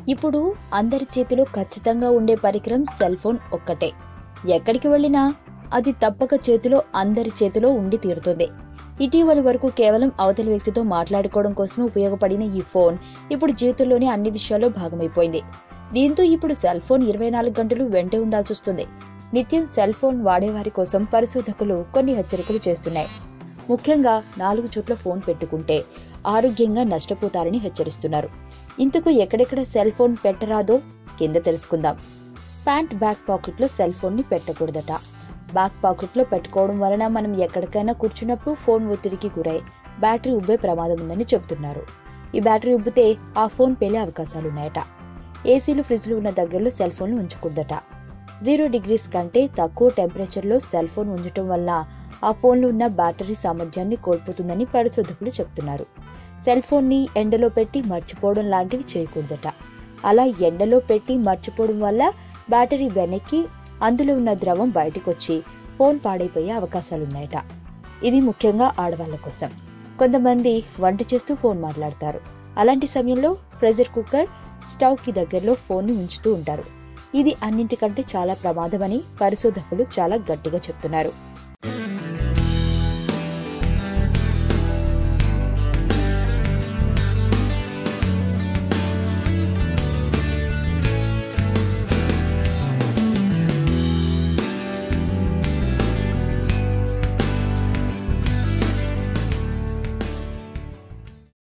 ఇప్పుడు అందరి చేతిలో ఖచ్చితంగా ఉండే పరికరం సెల్ ఫోన్ ఒక్కటే ఎక్కడికి వెళ్ళినా అది తప్పక చేతిలో అందరి చేతిలో ఉండి తీరుతుంది ఇటీవలి వరకు కేవలం అవతలి వ్యక్తితో మాట్లాడుకోవడం కోసమే ఉపయోగపడిన ఈ ఫోన్ ఇప్పుడు జీవితంలోని అన్ని విషయాల్లో భాగమైపోయింది దీంతో ఇప్పుడు సెల్ ఫోన్ ఇరవై నాలుగు గంటలు వెంటే ఉండాల్సి వస్తుంది నిత్యం సెల్ ఫోన్ వాడేవారి కోసం పరిశోధకులు కొన్ని హెచ్చరికలు చేస్తున్నాయి ముఖ్యంగా నాలుగు చోట్ల ఫోన్ పెట్టుకుంటే ఆరోగ్యంగా నష్టపోతారని హెచ్చరిస్తున్నారు ఇంతకు ఎక్కడెక్కడ సెల్ ఫోన్ పెట్టరాదో కింద తెలుసుకుందాం ప్యాంట్ బ్యాక్ పాకెట్లో సెల్ ఫోన్ని పెట్టకూడదట బ్యాక్ పాకెట్లో పెట్టుకోవడం వలన మనం ఎక్కడికైనా కూర్చున్నప్పుడు ఫోన్ ఒత్తిడికి గురై బ్యాటరీ ఉబ్బే ప్రమాదం ఉందని చెబుతున్నారు ఈ బ్యాటరీ ఉబ్బితే ఆ ఫోన్ పేలే అవకాశాలున్నాయట ఏసీలు ఫ్రిడ్జ్లు ఉన్న దగ్గరలో సెల్ ఫోన్లు ఉంచకూడదట జీరో డిగ్రీస్ కంటే తక్కువ టెంపరేచర్లో సెల్ ఫోన్ ఉంచడం వల్ల ఆ ఫోన్లో ఉన్న బ్యాటరీ సామర్థ్యాన్ని కోల్పోతుందని పరిశోధకులు చెప్తున్నారు సెల్ ఫోన్ని ఎండలో పెట్టి మర్చిపోవడం లాంటివి చేయకూడదట అలా ఎండలో పెట్టి మర్చిపోవడం వల్ల బ్యాటరీ వెనక్కి అందులో ఉన్న ద్రవం బయటకొచ్చి ఫోన్ పాడైపోయే అవకాశాలున్నాయట ఇది ముఖ్యంగా ఆడవాళ్ళ కోసం కొంతమంది వంట చేస్తూ ఫోన్ మాట్లాడతారు అలాంటి సమయంలో ప్రెషర్ కుక్కర్ స్టవ్కి దగ్గరలో ఫోన్ని ఉంచుతూ ఉంటారు ఇది అన్నింటికంటే చాలా ప్రమాదమని పరిశోధకులు చాలా గట్టిగా చెప్తున్నారు